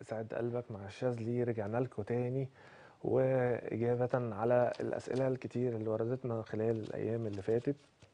يسعد قلبك مع الشاذلي رجعنا لكم تاني وإجابة على الأسئلة الكتير اللي وردتنا خلال الأيام اللي فاتت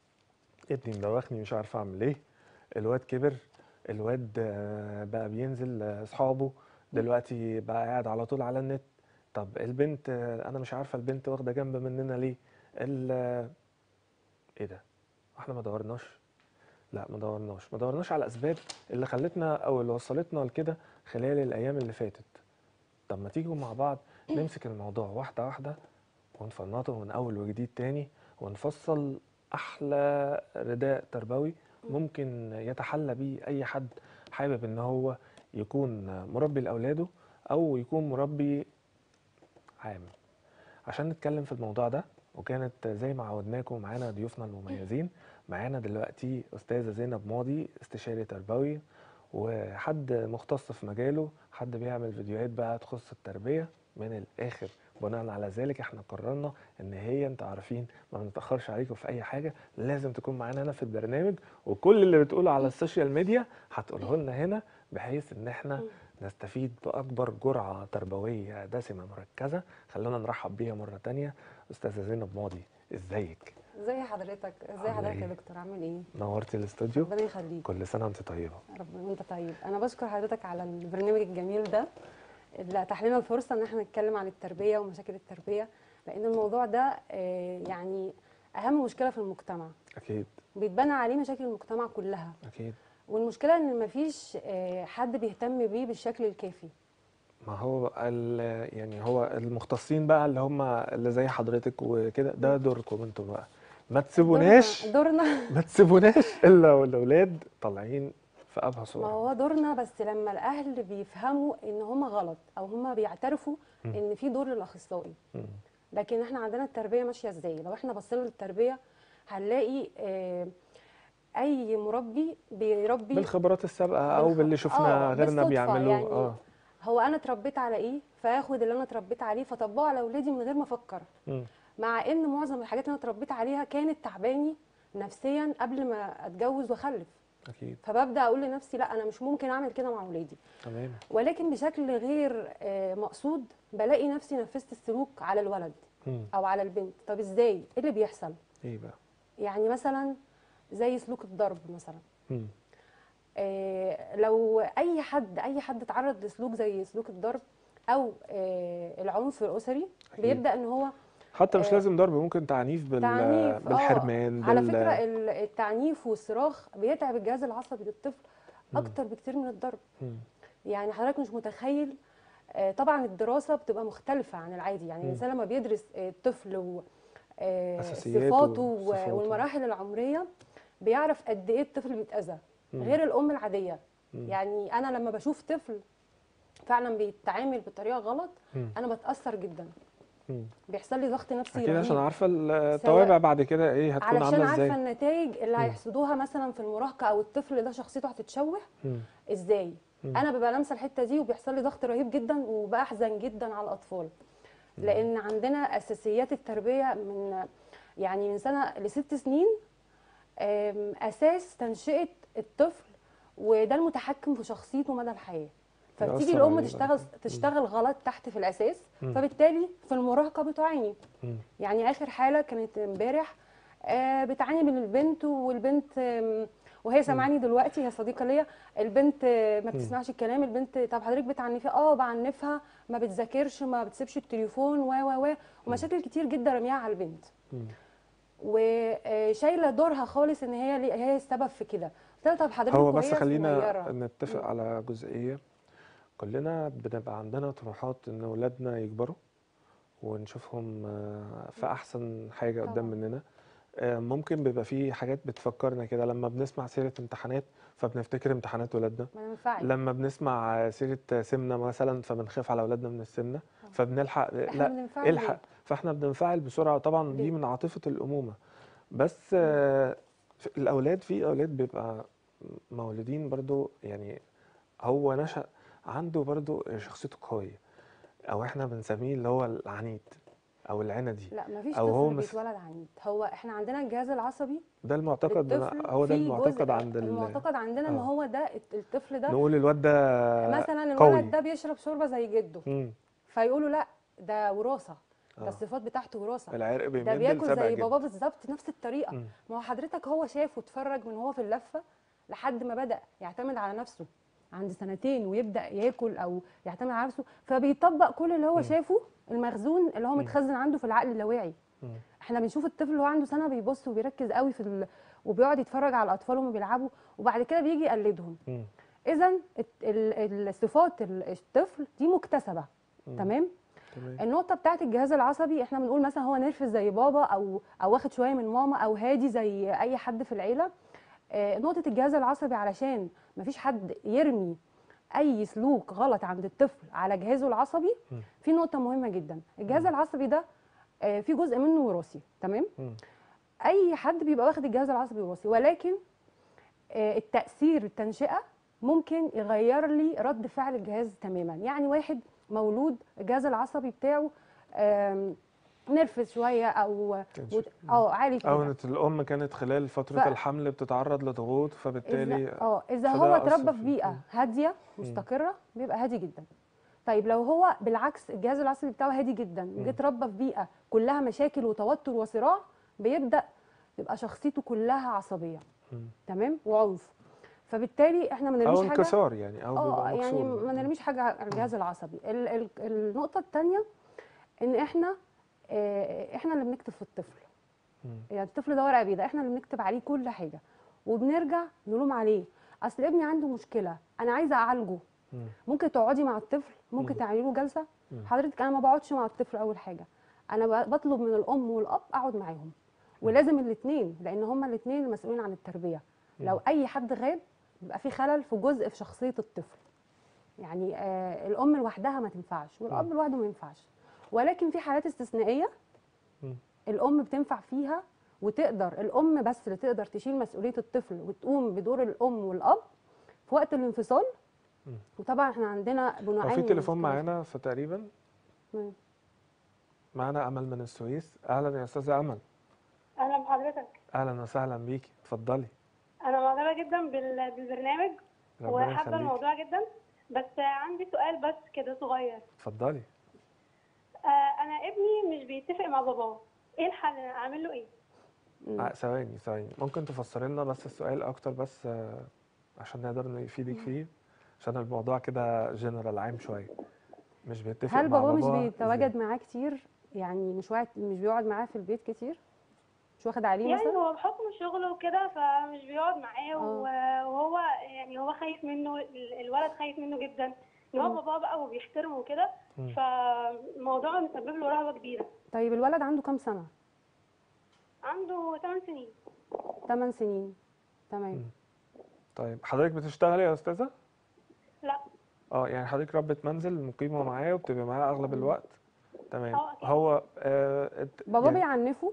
ابني مدوخني مش عارف أعمل إيه الواد كبر الواد آه، بقى بينزل آه، أصحابه دلوقتي بقى قاعد على طول على النت طب البنت آه، أنا مش عارفة البنت واخدة جنب مننا ليه ال آه، إيه ده؟ احنا ما دورناش لا ما دورناش ما دورناش على الاسباب اللي خلتنا او اللي وصلتنا لكده خلال الايام اللي فاتت طب ما تيجوا مع بعض نمسك الموضوع واحده واحده ونفنطه من اول وجديد تاني ونفصل احلى رداء تربوي ممكن يتحلى بيه اي حد حابب ان هو يكون مربي لاولاده او يكون مربي عام عشان نتكلم في الموضوع ده وكانت زي ما عودناكم معانا ضيوفنا المميزين معانا دلوقتي استاذه زينب ماضي استشاري تربوي وحد مختص في مجاله حد بيعمل فيديوهات بقى تخص التربيه من الاخر بناء على ذلك احنا قررنا ان هي انتوا عارفين ما بنتاخرش عليكم في اي حاجه لازم تكون معانا هنا في البرنامج وكل اللي بتقوله على السوشيال ميديا هتقوله لنا هنا بحيث ان احنا نستفيد باكبر جرعه تربويه دسمه مركزه خلونا نرحب بيها مره تانية استاذه زينب ماضي ازيك ازي حضرتك ازي عاملة حضرتك يا ايه؟ دكتور عامل ايه نورتي الاستوديو ربنا يخليك كل سنه وانت طيبه ربنا وانت طيب انا بشكر حضرتك على البرنامج الجميل ده اللي اتاح لنا الفرصه ان احنا نتكلم عن التربيه ومشاكل التربيه لان الموضوع ده آه، يعني اهم مشكله في المجتمع اكيد بيتبنى عليه مشاكل المجتمع كلها اكيد والمشكله ان مفيش آه، حد بيهتم بيه بالشكل الكافي ما هو ال- يعني هو المختصين بقى اللي هم اللي زي حضرتك وكده ده دوركم انتوا بقى ما تسيبوناش دورنا دورنا ما تسيبوناش الا والاولاد طالعين في ابهى ما صوره هو دورنا بس لما الاهل بيفهموا ان هم غلط او هم بيعترفوا مم. ان في دور للاخصائي مم. لكن احنا عندنا التربيه ماشيه ازاي لو احنا بصينا للتربيه هنلاقي آه، اي مربي بيربي بالخبرات السابقه او بالخ- باللي شفنا آه، غيرنا بالصدفة بيعملوه يعني اه هو انا اتربيت على ايه فاخد اللي انا اتربيت عليه فطبقه على اولادي من غير ما افكر مم. مع ان معظم الحاجات اللي انا اتربيت عليها كانت تعباني نفسيا قبل ما اتجوز واخلف اكيد فببدا اقول لنفسي لا انا مش ممكن اعمل كده مع اولادي تمام ولكن بشكل غير آه، مقصود بلاقي نفسي نفذت السلوك على الولد مم. او على البنت طب ازاي ايه اللي بيحصل ايه بقى يعني مثلا زي سلوك الضرب مثلا مم. آه، لو اي حد اي حد اتعرض لسلوك زي سلوك الضرب او آه، العنف الاسري أكيد. بيبدا ان هو حتى مش آه، لازم ضرب ممكن تعنيف بال تعنيف آه، بالحرمان على بال- فكره ال- التعنيف والصراخ بيتعب الجهاز العصبي للطفل مم. اكتر بكتير من الضرب مم. يعني حضرتك مش متخيل آه، طبعا الدراسه بتبقى مختلفه عن العادي يعني مم. الانسان لما بيدرس آه، الطفل و آه، أساسياته صفاته و- وصفاته. والمراحل العمريه بيعرف قد ايه الطفل بيتاذى مم. غير الام العاديه مم. يعني انا لما بشوف طفل فعلا بيتعامل بطريقه غلط مم. انا بتاثر جدا مم. بيحصل لي ضغط نفسي اكيد عشان رهيب عارفه التوابع بعد كده ايه هتكون علشان عامله عارفه ازاي النتائج اللي مم. هيحصدوها مثلا في المراهقه او الطفل ده شخصيته هتتشوه مم. ازاي مم. انا ببقى لامسه الحته دي وبيحصل لي ضغط رهيب جدا وبحزن جدا على الاطفال لان عندنا اساسيات التربيه من يعني من سنه لست سنين أم، اساس تنشئه الطفل وده المتحكم في شخصيته مدى الحياه فبتيجي بيأثر الام عليه تشتغل بعد كده. تشتغل غلط تحت في الاساس مم. فبالتالي في المراهقه بتعاني مم. يعني اخر حاله كانت امبارح آه، بتعاني من البنت والبنت آم، وهي سامعاني دلوقتي هي صديقه ليا البنت آه، ما بتسمعش الكلام البنت طب حضرتك بتعنفيها اه بعنفها ما بتذاكرش ما بتسيبش التليفون و و و ومشاكل كتير جدا رميها على البنت مم. وشايله دورها خالص ان هي لي- هي السبب في كده قلت لها طب حضرتك هو بس وهي خلينا صغيرة. نتفق مم. على جزئية كلنا بنبقى عندنا طموحات ان اولادنا يكبروا ونشوفهم آه، في احسن حاجة قدام طبعاً. مننا آه، ممكن بيبقى في حاجات بتفكرنا كده لما بنسمع سيرة امتحانات فبنفتكر امتحانات ولادنا ما ينفعش لما بنسمع سيرة سمنة مثلا فبنخاف على اولادنا من السمنة فبنلحق احنا لا بننفعل الحق ليه؟ فاحنا بننفعل بسرعه طبعا دي ليه؟ من عاطفه الامومه بس آه، في- الاولاد في اولاد بيبقى مولودين برضو يعني هو نشأ عنده برضو شخصيته قويه او احنا بنسميه اللي هو العنيد او العندي لا مفيش أو هو طفل مس- بيتولد عنيد هو احنا عندنا الجهاز العصبي ده المعتقد ده الطفل هو ده فيه المعتقد جزء عند ال... المعتقد عندنا ان آه. هو ده الطفل ده نقول الواد ده مثلا قوي. الولد ده بيشرب شوربه زي جده مم. فيقولوا لا ده وراثه ده آه. الصفات بتاعته وراثه العرق ده بيمد بياكل لسبع زي جد باباه بالظبط نفس الطريقه مم. ما هو حضرتك هو شاف واتفرج من هو في اللفه لحد ما بدا يعتمد على نفسه عند سنتين ويبدا ياكل او يعتمد على نفسه فبيطبق كل اللي هو مم. شافه المخزون اللي هو مم. متخزن عنده في العقل اللاواعي مم. احنا بنشوف الطفل اللي هو عنده سنه بيبص وبيركز قوي في ال... وبيقعد يتفرج على الاطفال وهم بيلعبوا وبعد كده بيجي يقلدهم مم. اذا الصفات ال- الطفل دي مكتسبه مم. تمام تمام النقطة بتاعت الجهاز العصبي احنا بنقول مثلا هو نرفز زي بابا او او واخد شوية من ماما او هادي زي اي حد في العيلة آه، نقطة الجهاز العصبي علشان مفيش حد يرمي اي سلوك غلط عند الطفل على جهازه العصبي م. في نقطة مهمة جدا الجهاز العصبي ده آه، في جزء منه وراثي تمام مم. اي حد بيبقى واخد الجهاز العصبي وراثي ولكن آه، التاثير التنشئه ممكن يغير لي رد فعل الجهاز تماما يعني واحد مولود الجهاز العصبي بتاعه آم، نرفز شويه او تنشئ. وت- اه عالي او كده ان الام كانت خلال فتره ف- الحمل بتتعرض لضغوط فبالتالي إذا اه اذا فده هو أثر اتربى فيه. في بيئه هاديه مستقره بيبقى هادي جدا طيب لو هو بالعكس الجهاز العصبي بتاعه هادي جدا وجه اتربى في بيئه كلها مشاكل وتوتر وصراع بيبدا يبقى شخصيته كلها عصبيه مم. تمام وعنف فبالتالي احنا ما او نرميش حاجه انكسار يعني او اه بيبقى يعني مكسور ما نرميش حاجه على الجهاز العصبي ال ال النقطه الثانيه ان احنا اه احنا اللي بنكتب في الطفل مم. يعني الطفل ده ورقه بيضاء احنا اللي بنكتب عليه كل حاجه وبنرجع نلوم عليه اصل ابني عنده مشكله انا عايزه اعالجه مم. ممكن تقعدي مع الطفل ممكن مم. تعملي له جلسه مم. حضرتك انا ما بقعدش مع الطفل اول حاجه انا ب- بطلب من الام والاب اقعد معاهم ولازم الاثنين لان هما الاثنين المسؤولين عن التربيه لو اي حد غاب يبقى في خلل في جزء في شخصيه الطفل يعني آه الام لوحدها ما تنفعش والاب مم. لوحده ما ينفعش ولكن في حالات استثنائيه مم. الام بتنفع فيها وتقدر الام بس اللي تقدر تشيل مسؤوليه الطفل وتقوم بدور الام والاب في وقت الانفصال مم. وطبعا احنا عندنا هو بنوعين في من تليفون المشكلات. معانا فتقريبا مم. معانا امل من السويس اهلا يا استاذه امل اهلا بحضرتك اهلا وسهلا بيكي اتفضلي انا معجبه جدا بال- بالبرنامج ربنا وحابه يخليكي الموضوع جدا بس عندي سؤال بس كده صغير اتفضلي آه انا ابني مش بيتفق مع باباه ايه الحل أنا اعمل له ايه مم. آه، ثواني ثواني ممكن تفسري لنا بس السؤال اكتر بس آه، عشان نقدر نفيدك فيه عشان الموضوع كده جنرال عام شويه مش بيتفق هل مع بابا مش باباه بيتواجد إزاي؟ معاه كتير يعني مش واعد مش بيقعد معاه في البيت كتير مش واخد عليه يعني مثلا هو بحكم شغله وكده فمش بيقعد معاه آه. و- وهو يعني هو خايف منه ال- الولد خايف منه جدا ان هو مم. باباه بقى وبيحترمه وكده مم. فالموضوع مسبب له رهبه كبيره طيب الولد عنده كام سنه عنده 8 سنين 8 سنين تمام مم. طيب حضرتك بتشتغلي يا استاذه لا اه يعني حضرتك ربة منزل مقيمة معاه وبتبقى معاه أغلب الوقت تمام اه أكيد. هو آه ات- بابا يعني- بيعنفه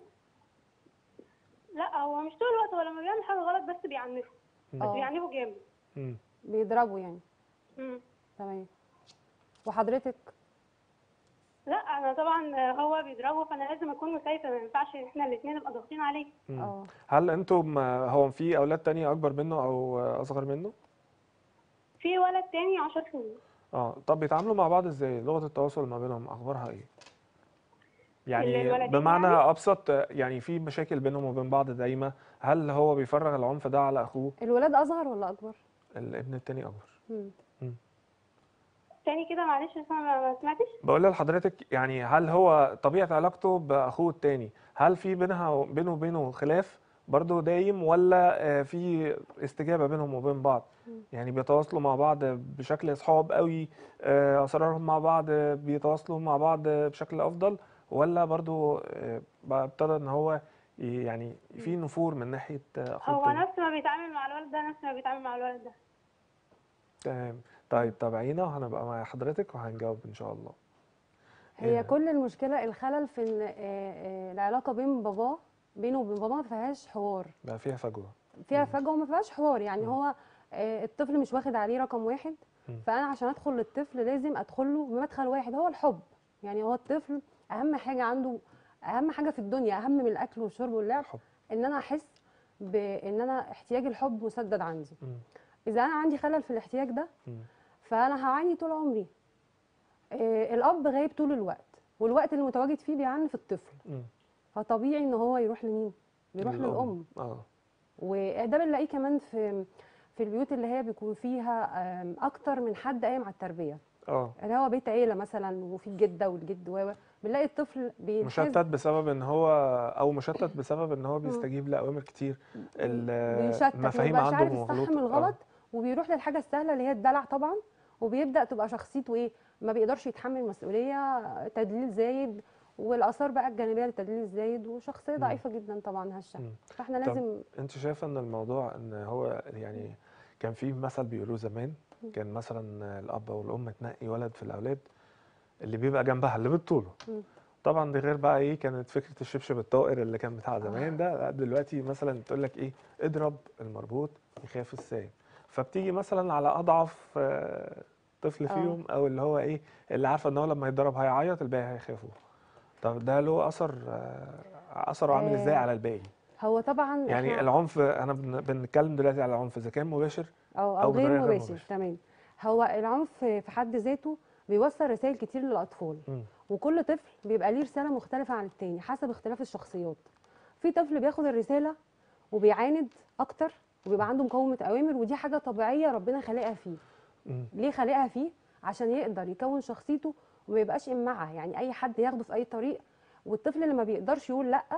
لا هو مش طول الوقت هو لما بيعمل حاجه غلط بس بيعنفه بس اه بيعنفه جامد مم. بيضربه يعني مم. تمام وحضرتك لا انا طبعا هو بيضربه فانا لازم اكون مسيطره ما ينفعش ان احنا الاثنين نبقى ضاغطين عليه مم. اه هل انتم آه، هو في أولاد تانية أكبر منه أو آه، أصغر منه؟ في ولد تاني 10 سنين اه طب بيتعاملوا مع بعض ازاي؟ لغة التواصل ما بينهم أخبارها ايه؟ يعني الولدين بمعنى يعني؟ أبسط آه، يعني في مشاكل بينهم وبين بعض دايما هل هو بيفرغ العنف ده على أخوه؟ الولاد اصغر ولا اكبر الابن التاني أكبر مم. تاني كده معلش بس انا ما ما سمعتش بقول لحضرتك يعني هل هو طبيعة علاقته بأخوه التاني هل في بينها بينه وبينه خلاف برضه دايم ولا آه، في استجابة بينهم وبين بعض يعني بيتواصلوا مع بعض بشكل صحاب قوي آه، أسرارهم مع بعض آه، بيتواصلوا مع بعض آه، بشكل أفضل ولا برضه آه، بقى ابتدى إن هو ي- يعني في نفور من ناحية آه، أخوه هو التاني نفس ما بيتعامل مع الولد ده نفس ما بيتعامل مع الولد ده تمام طيب تابعينا وهنبقى مع حضرتك وهنجاوب إن شاء الله هي آه، كل المشكله الخلل في ان آه، آه، العلاقه بين باباه بينه وبين باباه ما فيهاش حوار بقى فيها فجوة فيها فجوه وما فيهاش حوار يعني هو آه، الطفل مش واخد عليه رقم واحد مم. فانا عشان ادخل للطفل لازم ادخل له بمدخل واحد هو الحب يعني هو الطفل اهم حاجه عنده اهم حاجه في الدنيا اهم من الاكل والشرب واللعب حب ان انا احس بان انا احتياج الحب مسدد عندي مم. اذا انا عندي خلل في الاحتياج ده مم. فانا هعاني طول عمري آه، الاب غايب طول الوقت والوقت اللي متواجد فيه بيعنف الطفل مم. فطبيعي ان هو يروح لمين بيروح للأم. للام اه وده بنلاقيه كمان في في البيوت اللي هي بيكون فيها آم، اكتر من حد قايم على التربيه اه اللي هو بيت عيله مثلا وفي الجده والجد و بنلاقي الطفل بينحاز مشتت بسبب ان هو او مشتت بسبب ان هو بيستجيب لاوامر كتير بيشتت ما المفاهيم بيبقاش عنده عارف الصح مغلوطه من آه. الغلط وبيروح للحاجه السهله اللي هي الدلع طبعا وبيبدا تبقى شخصيته ايه ما بيقدرش يتحمل مسؤوليه تدليل زايد والاثار بقى الجانبيه للتدليل الزايد وشخصيه مم. ضعيفه جدا طبعا هشه مم. فاحنا طب لازم انت شايفه ان الموضوع ان هو يعني كان في مثل بيقولوه زمان كان مثلا الاب او الام تنقي ولد في الاولاد اللي بيبقى جنبها اللي بالطوله مم. طبعا دي غير بقى ايه كانت فكره الشبشب الطائر اللي كان بتاع زمان ده لا، دلوقتي مثلا تقول لك ايه اضرب المربوط يخاف السايب فبتيجي مثلا على اضعف آه، طفل آه. فيهم او اللي هو ايه اللي عارفه ان هو لما يتضرب هيعيط الباقي هيخافوا طب ده له اثر آه، اثره عامل ازاي آه، على الباقي هو طبعا يعني إحنا- العنف انا بن- بنتكلم دلوقتي على العنف اذا كان مباشر او أو او بطريقة غير غير مباشر مباشرة. تمام هو العنف في حد ذاته بيوصل رسائل كتير للاطفال مم. وكل طفل بيبقى ليه رساله مختلفه عن التاني حسب اختلاف الشخصيات في طفل بياخد الرساله وبيعاند اكتر وبيبقى عنده مقاومه اوامر ودي حاجه طبيعيه ربنا خالقها فيه مم. ليه خالقها فيه عشان يقدر يكون شخصيته وما يبقاش امعه يعني اي حد ياخده في اي طريق والطفل اللي ما بيقدرش يقول لا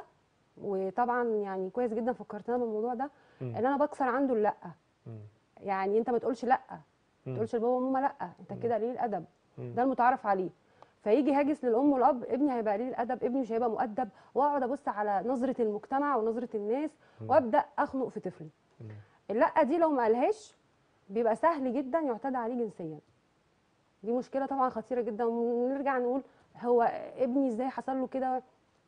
وطبعا يعني كويس جدا فكرتنا بالموضوع ده مم. ان انا بكسر عنده اللا مم. يعني انت ما تقولش لا ما مم. تقولش لبابا وماما لا انت مم. كده قليل الادب مم. ده المتعارف عليه فيجي هاجس للام والاب ابني هيبقى قليل الادب ابني مش هيبقى مؤدب واقعد ابص على نظره المجتمع ونظره الناس مم. وابدا اخنق في طفلي مم. اللا دي لو ما قالهاش بيبقى سهل جدا يعتدى عليه جنسيا دي مشكله طبعا خطيره جدا ونرجع نقول هو ابني ازاي حصل له كده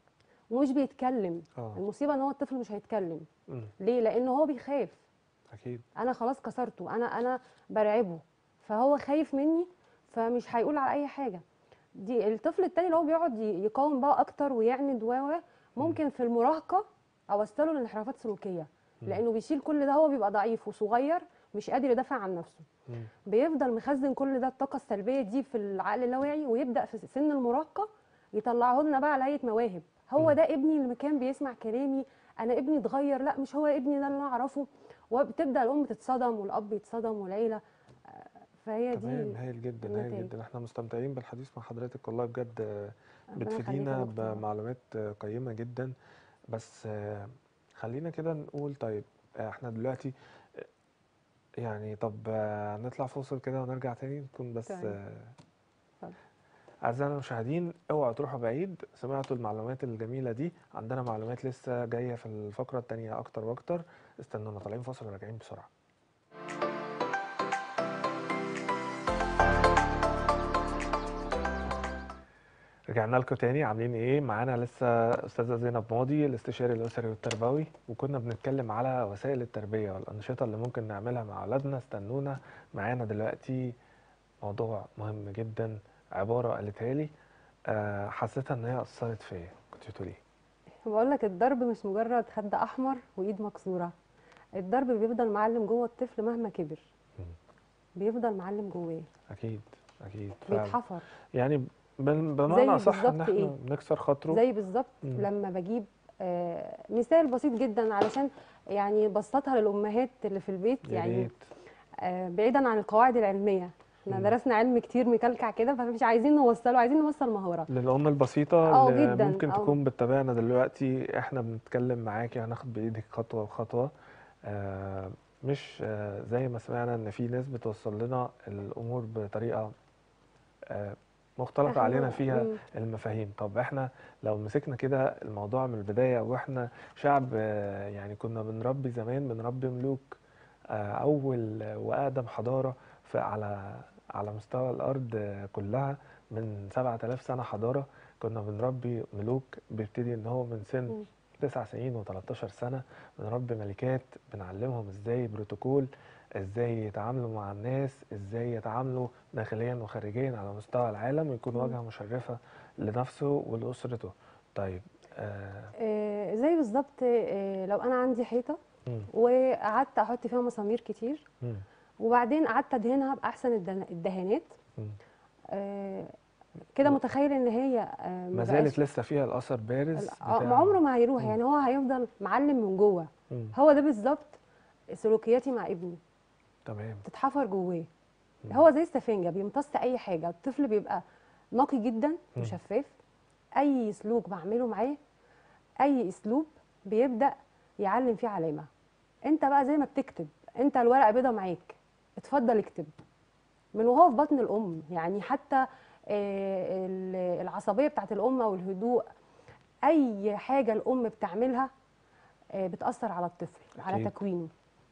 ومش بيتكلم اه المصيبه ان هو الطفل مش هيتكلم مم. ليه لان هو بيخاف اكيد انا خلاص كسرته انا انا برعبه فهو خايف مني فمش هيقول على اي حاجه دي الطفل التاني اللي هو بيقعد ي- يقاوم بقى اكتر ويعند و و ممكن في المراهقه اوصله لانحرافات سلوكيه مم. لانه بيشيل كل ده هو بيبقى ضعيف وصغير مش قادر يدافع عن نفسه مم. بيفضل مخزن كل ده الطاقه السلبيه دي في العقل اللاواعي ويبدا في سن المراهقه يطلعه لنا بقى على هيئه مواهب هو مم. ده ابني اللي كان بيسمع كلامي انا ابني اتغير لا مش هو ابني ده اللي انا اعرفه وبتبدا الام تتصدم والاب يتصدم والعيله آه، فهي تمام دي هايل جدا هايل النتائج. جدا احنا مستمتعين بالحديث مع حضرتك والله بجد آه، ربنا يخليك يا بتفيدينا دكتور. بمعلومات آه، قيمة جدا بس آه، خلينا كده نقول طيب آه، احنا دلوقتي آه، يعني طب آه، نطلع فاصل كده ونرجع تاني نكون بس تمام. آه، اتفضل. أعزائنا المشاهدين اوعوا تروحوا بعيد سمعتوا المعلومات الجميلة دي عندنا معلومات لسه جاية في الفقرة التانية أكتر وأكتر استنونا طالعين فاصل وراجعين بسرعة رجعنا لكم تاني عاملين ايه معانا لسه استاذه زينب ماضي الاستشاري الاسري والتربوي وكنا بنتكلم على وسائل التربيه والانشطه اللي ممكن نعملها مع اولادنا استنونا معانا دلوقتي موضوع مهم جدا عباره قالتها لي آه، حسيتها ان هي اثرت فيا كنت بتقولي ايه بقول لك الضرب مش مجرد خد احمر وايد مكسوره الضرب بيفضل معلم جوه الطفل مهما كبر مم. بيفضل معلم جواه اكيد اكيد فعلا بيتحفر يعني بال- بمعنى صح ان بالظبط احنا إيه؟ نكسر خاطره زي بالظبط مم. لما بجيب آه، مثال بسيط جدا علشان يعني بسطها للامهات اللي في البيت يا يعني ريت آه، بعيدا عن القواعد العلميه احنا مم. درسنا علم كتير مكلكع كده فمش عايزين نوصله عايزين نوصل مهاره للأم البسيطة آه، اللي جداً، ممكن آه. تكون بتتابعنا دلوقتي احنا بنتكلم معاكي هناخد بإيدك خطوة بخطوة آه مش آه زي ما سمعنا إن في ناس بتوصل لنا الأمور بطريقة آه مختلطة إحنا- علينا فيها مم. المفاهيم طب احنا لو مسكنا كده الموضوع من البداية واحنا شعب آه يعني كنا بنربي زمان بنربي ملوك آه أول وأقدم حضارة في على على مستوى الأرض آه، كلها من 7000 سنة حضارة كنا بنربي ملوك بيبتدي إن هو من سن مم. تسع سنين و13 سنة بنربي ملكات بنعلمهم ازاي بروتوكول ازاي يتعاملوا مع الناس ازاي يتعاملوا داخليا وخارجيا على مستوى العالم ويكون مم. واجهة مشرفة لنفسه ولاسرته طيب آه آه، زي بالظبط آه، لو انا عندي حيطه مم. وقعدت احط فيها مسامير كتير مم. وبعدين قعدت ادهنها باحسن الدن- الدهانات مم. آه، كده متخيل ان هي آه، ما بقاش- زالت لسه فيها الاثر بارز آه، بتاع ما عمره ما هيروح مم. يعني هو هيفضل معلم من جوه مم. هو ده بالظبط سلوكياتي مع ابني تمام تتحفر جواه مم. هو زي السفنجه بيمتص اي حاجه الطفل بيبقى نقي جدا مم. وشفاف اي سلوك بعمله معاه اي اسلوب بيبدا يعلم فيه علامه انت بقى زي ما بتكتب انت الورقه بيضه معاك اتفضل اكتب من وهو في بطن الام يعني حتى آه، ال- العصبيه بتاعت الام او الهدوء اي حاجه الام بتعملها آه، بتاثر على الطفل على أكيد. تكوينه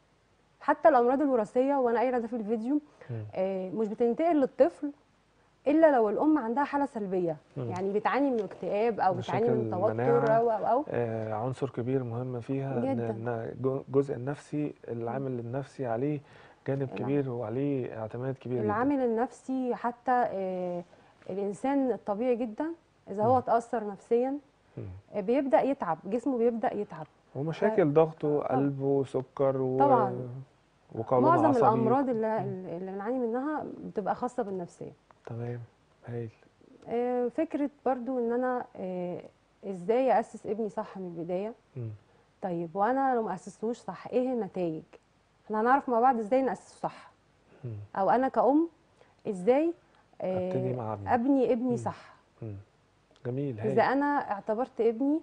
حتى الامراض الوراثيه وانا قايله ده في الفيديو مم. آه، مش بتنتقل للطفل الا لو الام عندها حاله سلبيه مم. يعني بتعاني من اكتئاب او بتعاني من مشاكل توتر مناعة. او او او آه عنصر كبير مهم فيها إن- جداً. ان جو- الجزء النفسي العامل النفسي عليه جانب الع- كبير وعليه اعتماد كبير جدا العامل النفسي حتى آه، الانسان الطبيعي جدا اذا هو مم. اتاثر نفسيا مم. آه، بيبدا يتعب جسمه بيبدا يتعب ومشاكل ضغطه قلبه سكر و... طبعاً. وقولون معظم عصبي الامراض اللي, اللي بنعاني منها بتبقى خاصه بالنفسيه تمام هايل آه، فكره برضو ان انا آه، ازاي اسس ابني صح من البدايه مم. طيب وانا لو ما اسستوش صح ايه النتائج احنا هنعرف مع بعض ازاي ناسسه صح مم. او انا كأم ازاي آه، ابتدي مع ابني ابني ابني مم. صح مم. جميل اذا هايل انا اعتبرت ابني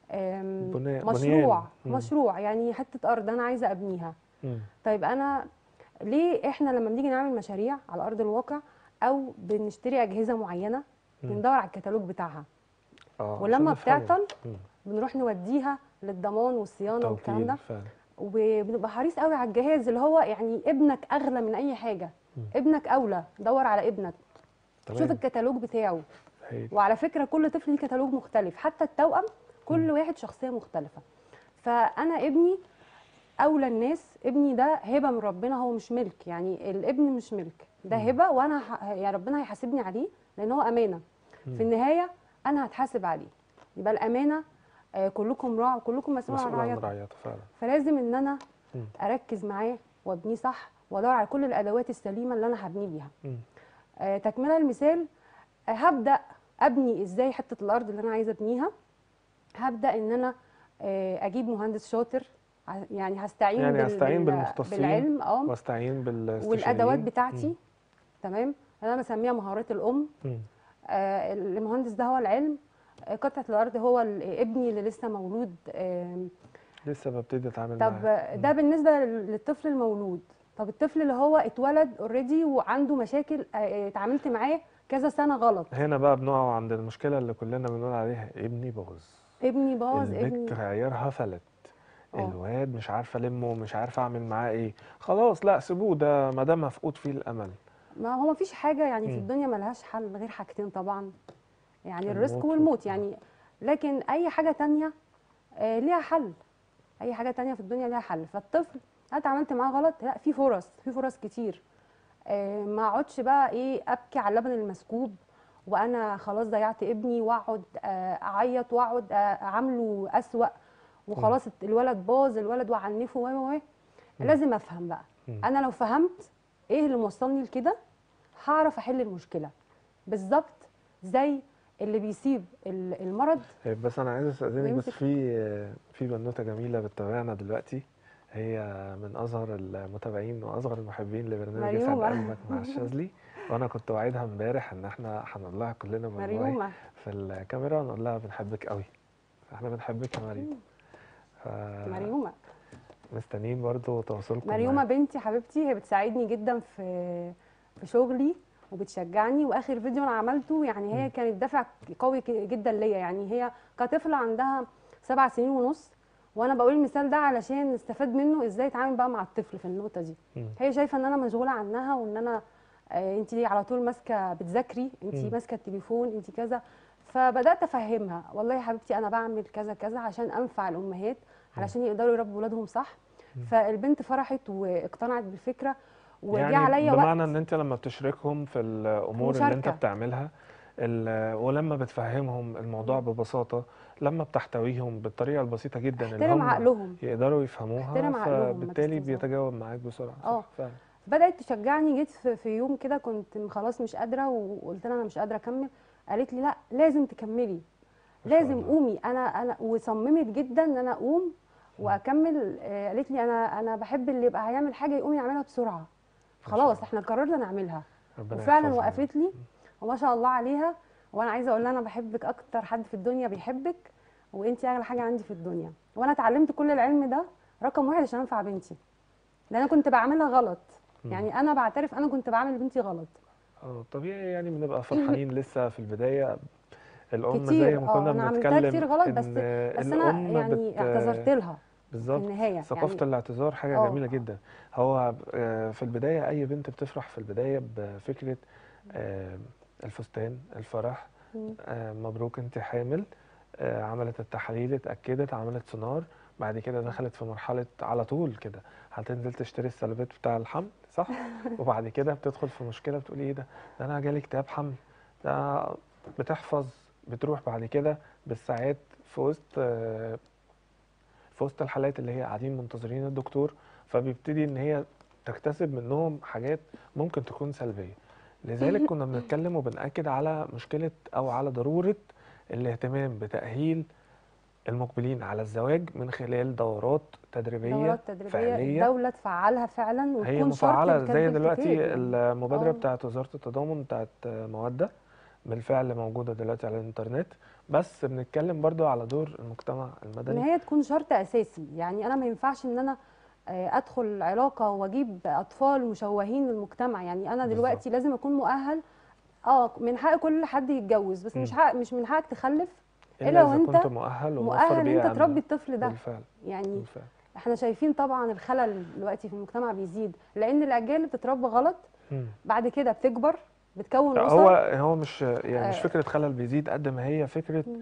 آم، بناء- مشروع بنيان. مم. مشروع يعني حته ارض انا عايزه ابنيها مم. طيب انا ليه احنا لما بنيجي نعمل مشاريع على ارض الواقع او بنشتري اجهزه معينه مم. بندور على الكتالوج بتاعها اه عشان ولما نفهمه. بتعطل مم. بنروح نوديها للضمان والصيانه والكلام توكيل ده فعلا وبنبقى حريص قوي على الجهاز اللي هو يعني ابنك اغلى من اي حاجه مم. ابنك اولى دور على ابنك شوف تمام الكتالوج بتاعه هايل وعلى فكره كل طفل ليه كتالوج مختلف حتى التوأم كل واحد شخصيه مختلفه فانا ابني اولى الناس ابني ده هبه من ربنا هو مش ملك يعني الابن مش ملك ده مم. هبه وانا ه... يعني ربنا هيحاسبني عليه لان هو امانه مم. في النهايه انا هتحاسب عليه يبقى الامانه آه، كلكم راع وكلكم مسؤول عن مسؤول عن رعيته رعيته فعلا فلازم ان انا مم. اركز معاه وابنيه صح وادور على كل الادوات السليمه اللي انا هبنيه بيها مم. آه، تكمله المثال آه، هبدا ابني ازاي حته الارض اللي انا عايزه ابنيها هبدا ان انا آه، اجيب مهندس شاطر ع- يعني هستعين يعني بال- هستعين بال- بالمختصين بالعلم اه واستعين بالاستشاريين والادوات بتاعتي مم. تمام انا بسميها مهارات الام مم. آه، المهندس ده هو العلم آه، قطعه الارض هو ال- ابني اللي لسه مولود آم، لسه ببتدي اتعامل طب معاه ده بالنسبه لل- للطفل المولود طب الطفل اللي هو اتولد اوريدي وعنده مشاكل آه، اتعاملت معاه كذا سنه غلط هنا بقى بنقع عند المشكله اللي كلنا بنقول عليها ابني باظ ابني باظ ابني البنت عيارها فلت اه. الواد مش عارفه المه مش عارفه اعمل معاه ايه خلاص لا سيبوه ده ما دام مفقود فيه الامل ما هو مفيش حاجه يعني في مم. الدنيا ملهاش حل غير حاجتين طبعا يعني الموت الرزق وال- والموت يعني لكن اي حاجه تانية آه، ليها حل اي حاجه تانية في الدنيا ليها حل فالطفل انا اتعاملت معاه غلط لا في فرص في فرص كتير آه، ما اقعدش بقى ايه ابكي على اللبن المسكوب وانا خلاص ضيعت ابني واقعد آه، اعيط واقعد آه، اعامله اسوأ وخلاص الولد باظ الولد وعنفه و و و. لازم افهم بقى مم. انا لو فهمت ايه اللي موصلني لكده هعرف احل المشكله بالظبط زي اللي بيسيب ال- المرض طيب بس انا عايز استاذنك بس ويمسك- في في بنوته جميله بتتابعنا دلوقتي هي من اصغر المتابعين واصغر المحبين لبرنامج يسعد مريومة. قلبك مع الشاذلي وانا كنت وعدها امبارح ان احنا هنقول لها كلنا باي باي مريومه في الكاميرا ونقول لها بنحبك قوي احنا بنحبك يا مريم ف مريومه مستنيين برضو تواصلكم مريومه معانا. بنتي حبيبتي هي بتساعدني جدا في في شغلي وبتشجعني واخر فيديو انا عملته يعني هي مم. كانت دافع قوي ك- جدا ليا يعني هي كطفله عندها سبع سنين ونص وانا بقول المثال ده علشان نستفاد منه ازاي اتعامل بقى مع الطفل في النقطه دي مم. هي شايفه ان انا مشغوله عنها وان انا آه انت على طول ماسكه بتذاكري انت مم. ماسكه التليفون انت كذا فبدات افهمها والله يا حبيبتي انا بعمل كذا كذا عشان انفع الامهات علشان يقدروا يربوا ولادهم صح فالبنت فرحت واقتنعت بالفكره وجه يعني عليا بمعنى وقت ان انت لما بتشاركهم في الامور اللي انت مشاركة. بتعملها ال- ولما بتفهمهم الموضوع ببساطة لما بتحتويهم بالطريقة البسيطة جدا اللي احترم هم عقلهم يقدروا يفهموها احترم عقلهم، ما فبالتالي تستهزئ. بيتجاوب معاك بسرعة صح اه. فعلا بدات تشجعني جيت في, في يوم كده كنت خلاص مش قادره وقلت لها انا مش قادره اكمل قالت لي لا لازم تكملي ما شاء لازم الله. قومي انا انا وصممت جدا ان انا اقوم واكمل آه، قالت لي انا انا بحب اللي يبقى هيعمل حاجه يقوم يعملها بسرعه شاء خلاص الله. احنا قررنا نعملها ربنا وفعلا يحفظهم. وقفت لي وما شاء الله عليها وانا عايزه اقول لها انا بحبك اكتر حد في الدنيا بيحبك وانت اغلى حاجه عندي في الدنيا وانا اتعلمت كل العلم ده رقم واحد عشان انفع بنتي لان انا كنت بعملها غلط مم. يعني انا بعترف انا كنت بعمل لبنتي غلط اه طبيعي يعني بنبقى فرحانين لسه في البداية الأم كتير، زي ما اه، كنا أنا عملتها بنتكلم كتير غلط، بس- إن بس انا الأم يعني بت- اعتذرت لها في بالظبط النهايه ثقافة يعني الاعتذار حاجة اه. جميلة جدا هو آه، في البداية أي بنت بتفرح في البداية بفكرة آه، الفستان الفرح مم. آه، مبروك انت حامل آه، عملت التحاليل اتأكدت عملت سونار بعد كده دخلت في مرحلة على طول كده هتنزل تشتري السلبات بتاع الحمل صح وبعد كده بتدخل في مشكلة بتقول ايه ده ده انا جالي اكتئاب حمل ده بتحفظ بتروح بعد كده بالساعات في وسط آه، في وسط الحالات اللي هي قاعدين منتظرين الدكتور فبيبتدي ان هي تكتسب منهم حاجات ممكن تكون سلبية لذلك كنا بنتكلم وبنأكد على مشكلة أو على ضرورة الاهتمام بتأهيل المقبلين على الزواج من خلال دورات تدريبية دورات تدريبيه فعلية الدوله تفعلها فعلا هي وتكون شرط مفعلة لكتب زي دلوقتي الكتاب يعني. المبادرة اه. بتاعت وزارة التضامن بتاعت مودة بالفعل موجودة دلوقتي على الإنترنت بس بنتكلم برضو على دور المجتمع ان المدني هي تكون شرط اساسي يعني انا ما ينفعش ان انا آه، ادخل علاقه واجيب اطفال مشوهين للمجتمع يعني انا بالظبط. دلوقتي لازم اكون مؤهل اه من حق كل حد يتجوز بس مش مم. حق مش من حقك تخلف إلا إلا إذا وأنت كنت مؤهل وموفر مؤهل ان بيئة انت آمنة تربي الطفل ده بالفعل يعني بالفعل احنا شايفين طبعا الخلل دلوقتي في المجتمع بيزيد لان الاجيال اللي بتتربى غلط مم. بعد كده بتكبر بتكون لا، اسر هو هو مش يعني مش آه. فكره خلل بيزيد قد ما هي فكره مم.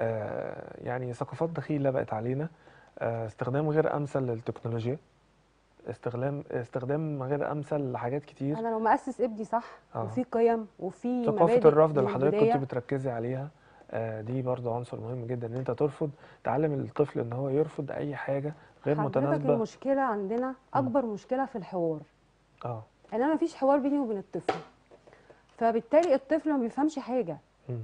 آه يعني ثقافات دخيله بقت علينا آه استخدام غير امثل للتكنولوجيا استخدام استخدام غير امثل لحاجات كتير انا لو مؤسس ابني صح آه. وفي قيم وفي ثقافه مبادئ الرفض من اللي حضرتك البداية، كنت بتركزي عليها آه دي برضه عنصر مهم جدا ان انت ترفض تعلم الطفل ان هو يرفض اي حاجه غير حضرتك متناسبه المشكله عندنا اكبر مشكله في الحوار اه ان انا مفيش حوار بيني وبين الطفل فبالتالي الطفل ما بيفهمش حاجه مم.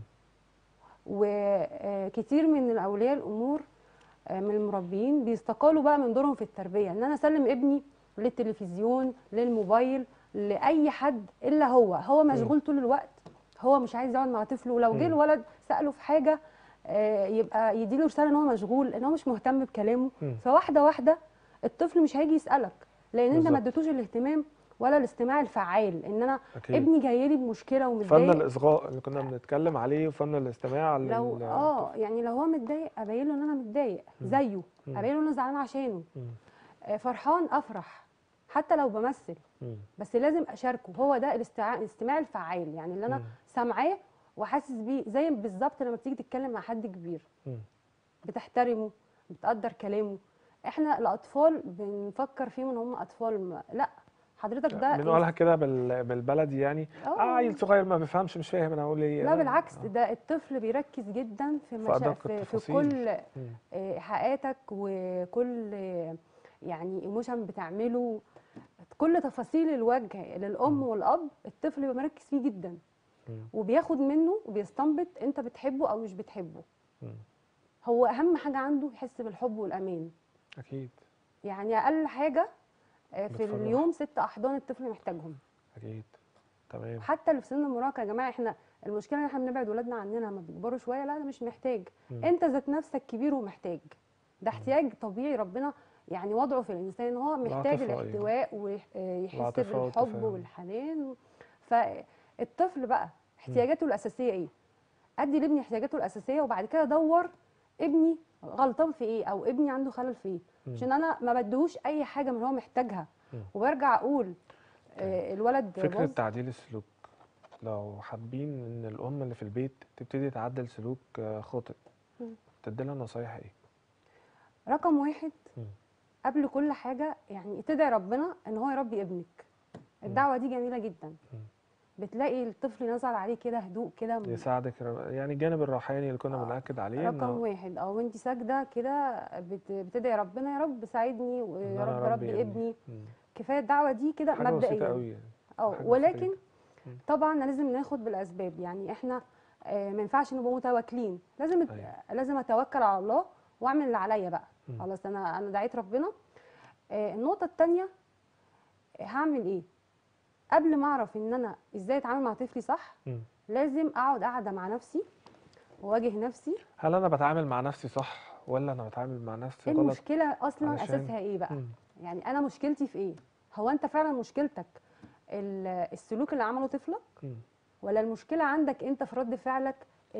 وكتير من اولياء الامور آه، من المربيين بيستقالوا بقى من دورهم في التربيه ان انا اسلم ابني للتلفزيون للموبايل لاي حد الا هو هو مشغول طول الوقت هو مش عايز يقعد مع طفله ولو جه مم. الولد ساله في حاجه آه، يبقى يديله رساله ان هو مشغول ان هو مش مهتم بكلامه مم. فواحده واحده الطفل مش هيجي يسالك لان انت ما بالظبط. اديتوش الاهتمام ولا الاستماع الفعال ان انا اكيد ابني جاي لي بمشكله فن ومتضايق الاصغاء اللي كنا بنتكلم عليه وفن الاستماع لو لل- اه يعني لو هو متضايق ابين له ان انا متضايق زيه مم. ابين له ان انا زعلان عشانه مم. آه، فرحان افرح حتى لو بمثل مم. بس لازم اشاركه هو ده الاستع- الاستماع الفعال يعني اللي انا مم. سامعاه وحاسس بيه زي بالظبط لما بتيجي تتكلم مع حد كبير مم. بتحترمه بتقدر كلامه احنا الاطفال بنفكر فيهم ان هم اطفال ما. لا حضرتك ده بنقولها كده بال- بالبلدي يعني آه. اه عيل صغير ما بيفهمش مش فاهم انا هقول ايه لا آه. بالعكس ده الطفل بيركز جدا في مشا... أدق في, في التفاصيل. كل مم. آه، ايحاءاتك وكل آه، يعني ايموشن بتعمله كل تفاصيل الوجه للام والاب الطفل بيبقى مركز فيه جدا مم. وبياخد منه وبيستنبط انت بتحبه او مش بتحبه مم. هو اهم حاجه عنده يحس بالحب والامان اكيد يعني اقل حاجه آه، في بتفرح. اليوم ست احضان الطفل محتاجهم اكيد تمام حتى اللي في سن المراهقه يا جماعه احنا المشكله ان احنا بنبعد ولادنا عننا لما بيكبروا شويه لا ده مش محتاج مم. انت ذات نفسك كبير ومحتاج ده احتياج طبيعي ربنا يعني وضعه في الانسان ان هو محتاج العاطفة، أيوة. الاحتواء ويحس العاطفة بالحب والتفاهم. والحنان فالطفل بقى احتياجاته الاساسيه ايه ادي لابني احتياجاته الاساسيه وبعد كده ادور ابني غلطان في ايه او ابني عنده خلل في ايه مم. عشان انا ما بديهوش اي حاجه من اللي هو محتاجها مم. وبرجع اقول آه، الولد فكرة باظ تعديل السلوك لو حابين ان الام اللي في البيت تبتدي تعدل سلوك آه، خاطئ مم. تديلها نصايح ايه رقم واحد مم. قبل كل حاجة يعني تدعي ربنا ان هو يربي ابنك الدعوة دي جميلة جدا بتلاقي الطفل نزل عليه كده هدوء كده من- يساعدك ر- يعني الجانب الروحاني اللي كنا آه، بنأكد عليه رقم انه واحد اه وانت ساجده كده بت- بتدعي ربنا يا رب ساعدني إن ويا أنا رب ربي ربي ابني. ابني مم. كفايه الدعوه دي كده حاجة بسيطة مبدئيا قوي يعني اه حاجة ولكن بسيطة مم. طبعا لازم ناخد بالاسباب يعني احنا آه، ما ينفعش نبقى متواكلين لازم أت- أيوة. لازم اتوكل على الله واعمل اللي عليا بقى مم. خلاص انا انا دعيت ربنا آه، النقطه الثانيه هعمل ايه قبل ما اعرف ان انا ازاي اتعامل مع طفلي صح مم. لازم اقعد قاعده مع نفسي واواجه نفسي هل انا بتعامل مع نفسي صح ولا انا بتعامل مع نفسي ايه غلط المشكله اصلا علشان- اساسها ايه بقى مم. يعني انا مشكلتي في ايه هو انت فعلا مشكلتك ال- السلوك اللي عمله طفلك مم. ولا المشكله عندك انت في رد فعلك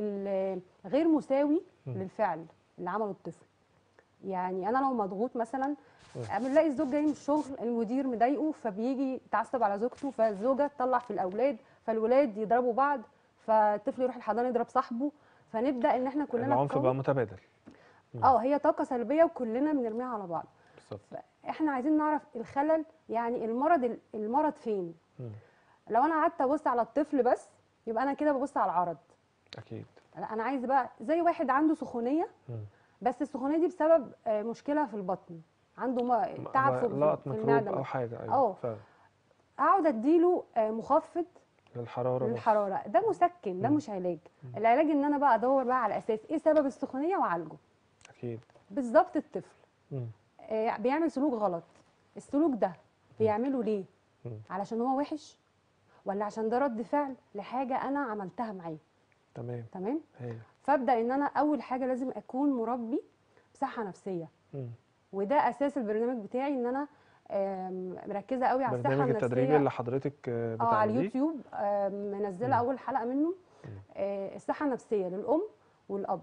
ال- غير مساوي مم. للفعل اللي عمله الطفل يعني انا لو مضغوط مثلا مم. بنلاقي الزوج جاي من الشغل المدير مضايقه فبيجي يتعصب على زوجته فالزوجه تطلع في الاولاد فالولاد يضربوا بعض فالطفل يروح الحضانه يضرب صاحبه فنبدا ان احنا كلنا العنف نقوم- بقى متبادل مم. اه هي طاقه سلبيه وكلنا بنرميها على بعض بالظبط احنا عايزين نعرف الخلل يعني المرض المرض فين مم. لو انا قعدت ابص على الطفل بس يبقى انا كده ببص على العرض اكيد لا، انا عايز بقى زي واحد عنده سخونيه مم. بس السخونيه دي بسبب آه، مشكله في البطن عنده م- تعب في, لقط في ميكروب المعده او مثلاً. حاجه ايوه اه. فعلا اقعد اديله آه، مخفض للحراره بس. للحراره ده مسكن ده مم. مش علاج العلاج ان انا بقى ادور بقى على اساس ايه سبب السخونيه واعالجه اكيد بالظبط الطفل مم. آه، بيعمل سلوك غلط السلوك ده بيعمله ليه مم. علشان هو وحش ولا عشان ده رد فعل لحاجه انا عملتها معاه تمام تمام هي فابدا ان انا اول حاجه لازم اكون مربي بصحه نفسيه مم. وده اساس البرنامج بتاعي ان انا آم، مركزه قوي على الصحه برنامج التدريبي النفسيه اللي حضرتك آه، اه على بتعمليه اليوتيوب آم، منزله مم. اول حلقه منه آه، الصحه النفسيه للام والاب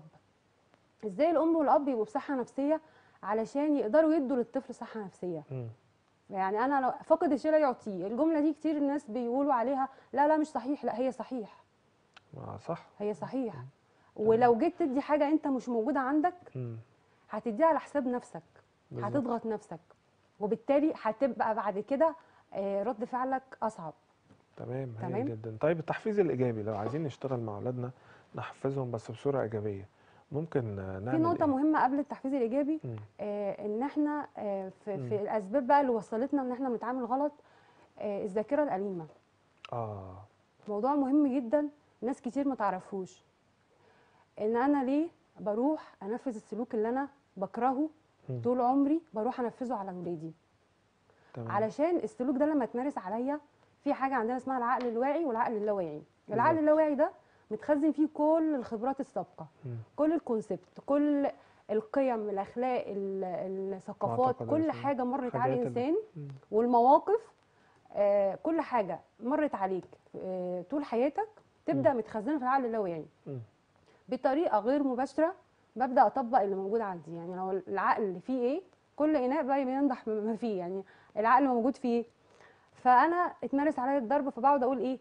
ازاي الام والاب يبقوا بصحه نفسيه علشان يقدروا يدوا للطفل صحه نفسيه مم. يعني انا لو فقد الشيء لا يعطيه الجمله دي كتير الناس بيقولوا عليها لا لا مش صحيح لا هي صحيح ما صح هي صحيح ولو جيت تدي حاجه انت مش موجوده عندك مم. هتديها على حساب نفسك بالظبط. هتضغط نفسك وبالتالي هتبقى بعد كده آه، رد فعلك اصعب تمام هايل تمام. جدا طيب التحفيز الايجابي لو عايزين نشتغل مع اولادنا نحفزهم بس بصوره ايجابيه ممكن آه، نعمل في نقطه إيه؟ مهمه قبل التحفيز الايجابي مم. آه، ان احنا آه، في, مم. في الاسباب بقى اللي وصلتنا ان احنا بنتعامل غلط آه، الذاكره الاليمه اه موضوع مهم جدا ناس كتير ما تعرفوش ان انا ليه بروح انفذ السلوك اللي انا بكرهه مم. طول عمري بروح انفذه على اولادي تمام علشان السلوك ده لما اتمارس عليا في حاجه عندنا اسمها العقل الواعي والعقل اللاواعي العقل بالظبط. اللاواعي ده متخزن فيه كل الخبرات السابقه مم. كل الكونسبت كل القيم الاخلاق ال- الثقافات معتقدات، كل مم. حاجه مرت على حاجات ال- الانسان مم. والمواقف آه، كل حاجه مرت عليك آه، طول حياتك تبدا متخزنه في العقل اللاواعي مم. بطريقه غير مباشره ببدا اطبق اللي موجود عندي يعني لو العقل اللي فيه ايه كل اناء بقى بينضح ما فيه يعني العقل موجود فيه ايه فانا اتمارس عليا الضرب فبقعد اقول ايه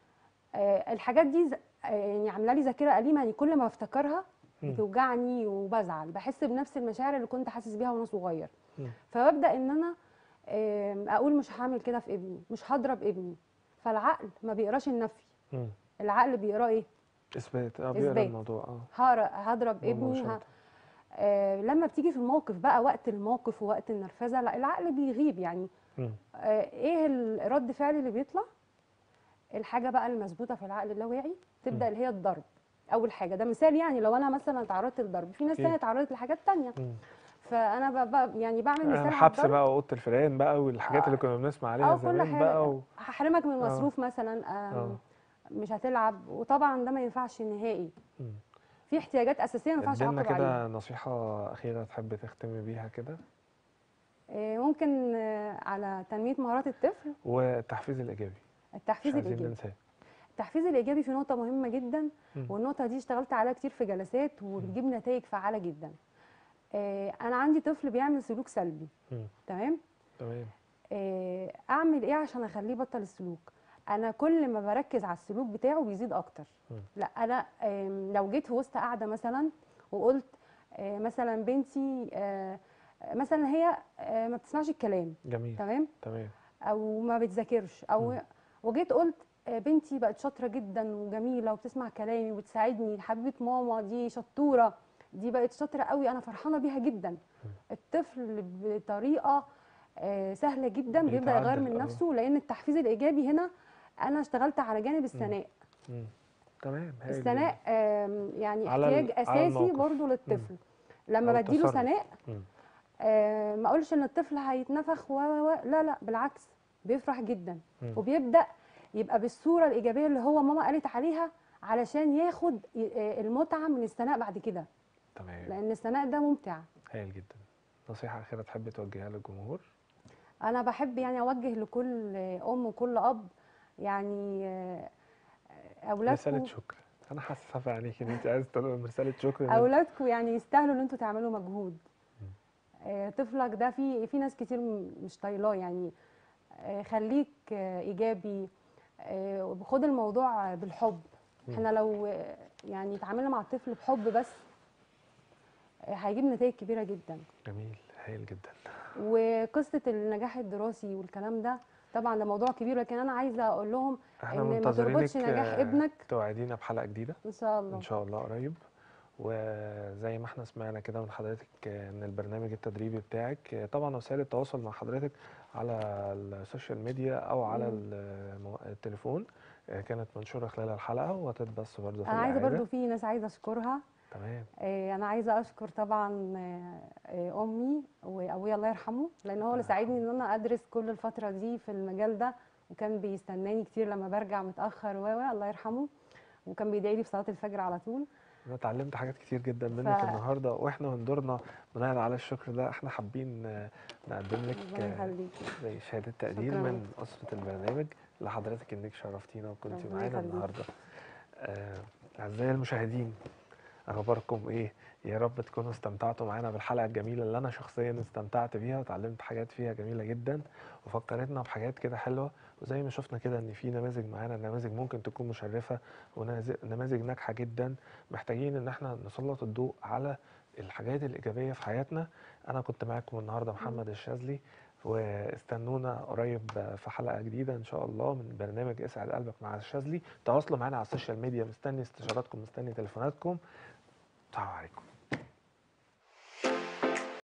آه الحاجات دي ز- آه يعني عامله لي ذاكره اليمه يعني كل ما بفتكرها مم. بتوجعني وبزعل بحس بنفس المشاعر اللي كنت حاسس بيها وانا صغير مم. فببدا ان انا آم، اقول مش هعمل كده في ابني مش هضرب ابني فالعقل ما بيقراش النفي مم. العقل بيقرا ايه اثبات اه بيقرا إثبات. الموضوع اه هقرا هضرب ابني مباشرة. ه... آه لما بتيجي في الموقف بقى وقت الموقف ووقت النرفزه لا العقل بيغيب يعني مم. آه ايه ال- رد فعل اللي بيطلع الحاجه بقى المثبوته في العقل اللاواعي تبدا اللي هي الضرب اول حاجه ده مثال يعني لو انا مثلا تعرضت للضرب في ناس أكيد. تانية تعرضت لحاجات تانية مم. فانا ب... ب... يعني بعمل مثال يعني على حبس الضرب بقى واوضه الفيران بقى والحاجات آه. اللي كنا بنسمع عليها اه كل زمان حاجه بقى و... هحرمك من المصروف مثلا آم، آه. مش هتلعب وطبعا ده ما ينفعش نهائي مم. في احتياجات اساسيه ما ينفعش ادينا اعاقب عليها كده نصيحه اخيره تحب تختمي بيها كده آه، ممكن آه، على تنميه مهارات الطفل والتحفيز الايجابي مش التحفيز عايزين الايجابي ننساه التحفيز الايجابي في نقطه مهمه جدا مم. والنقطه دي اشتغلت عليها كتير في جلسات وبتجيب نتائج فعاله جدا آه، انا عندي طفل بيعمل سلوك سلبي مم. تمام تمام آه، اعمل ايه عشان اخليه يبطل السلوك انا كل ما بركز على السلوك بتاعه بيزيد اكتر مم. لا انا آم، لو جيت في وسط قاعده مثلا وقلت آه، مثلا بنتي آه، مثلا هي آه، ما بتسمعش الكلام جميل تمام تمام او ما بتذاكرش او مم. وجيت قلت آه، بنتي بقت شاطره جدا وجميله وبتسمع كلامي وبتساعدني حبيبه ماما دي شطوره دي بقت شاطره قوي انا فرحانه بيها جدا الطفل بطريقه آه، سهله جدا بيبدا يغير بيتعدل، من آه. نفسه لان التحفيز الايجابي هنا انا اشتغلت على جانب الثناء مم. تمام هايل الثناء آم، يعني على ال- احتياج على اساسي الموقف. برضو للطفل لما أو بديله التصرف. ثناء مم. آه، ما اقولش ان الطفل هيتنفخ و و و- لا لا بالعكس بيفرح جدا مم. وبيبدا يبقى بالصوره الايجابيه اللي هو ماما قالت عليها علشان ياخد ي- آه، المتعه من الثناء بعد كده تمام لان الثناء ده ممتع هايل جدا نصيحة أخيرة تحب توجهها للجمهور انا بحب يعني اوجه لكل ام وكل اب يعني آه، رسالة اولادكم شكر أنا حاسة في عينيك إن أنت عايز تقول رسالة شكر من- اولادكم يعني يستاهلوا ان انتوا تعملوا مجهود آه، طفلك ده في في ناس كتير م- مش طايلاه يعني آه، خليك آه، ايجابي آه، وخد الموضوع بالحب احنا لو آه، يعني اتعاملنا مع الطفل بحب بس آه، هيجيب نتائج كبيره جدا جميل هايل جدا وقصه النجاح الدراسي والكلام ده طبعا ده موضوع كبير لكن انا عايزه اقول لهم احنا ان ما منتظرينك تربطش نجاح آه، ابنك توعدينا بحلقة جديدة ان شاء الله ان شاء الله قريب وزي ما احنا سمعنا كده من حضرتك آه، ان البرنامج التدريبي بتاعك آه، طبعا وسائل التواصل مع حضرتك على السوشيال ميديا او على مم. المو- التليفون آه، كانت منشورة خلال الحلقة وهتتبث برضه في انا عايزه الإعادة. برضو في ناس عايزه اشكرها تمام آه، انا عايزه اشكر طبعا آه، آه، امي وابويا الله يرحمه لان هو اللي ساعدني ان انا ادرس كل الفتره دي في المجال ده وكان بيستناني كتير لما برجع متاخر و و الله يرحمه وكان بيدعي لي في صلاه الفجر على طول انا اتعلمت حاجات كتير جدا منك ف- النهارده واحنا من دورنا بناء على الشكر ده احنا حابين آه، نقدم لك ربنا آه، يخليك زي شهادة تقدير شكراً. من أسرة البرنامج لحضرتك إنك شرفتينا وكنت ربنا معانا يخليك. النهاردة. آه، أعزائي المشاهدين أخباركم إيه؟ يا رب تكونوا استمتعتوا معانا بالحلقة الجميلة اللي أنا شخصيا استمتعت بيها وتعلمت حاجات فيها جميلة جدا وفكرتنا بحاجات كده حلوة وزي ما شفنا كده إن في نماذج معانا نماذج ممكن تكون مشرفة ونماذج ناجحة جدا محتاجين إن احنا نسلط الضوء على الحاجات الإيجابية في حياتنا أنا كنت معاكم النهاردة محمد الشاذلي واستنونا قريب في حلقة جديدة إن شاء الله من برنامج اسعد قلبك مع الشاذلي تواصلوا معانا على السوشيال ميديا مستني استشاراتكم مستني تليفوناتكم السلام عليكم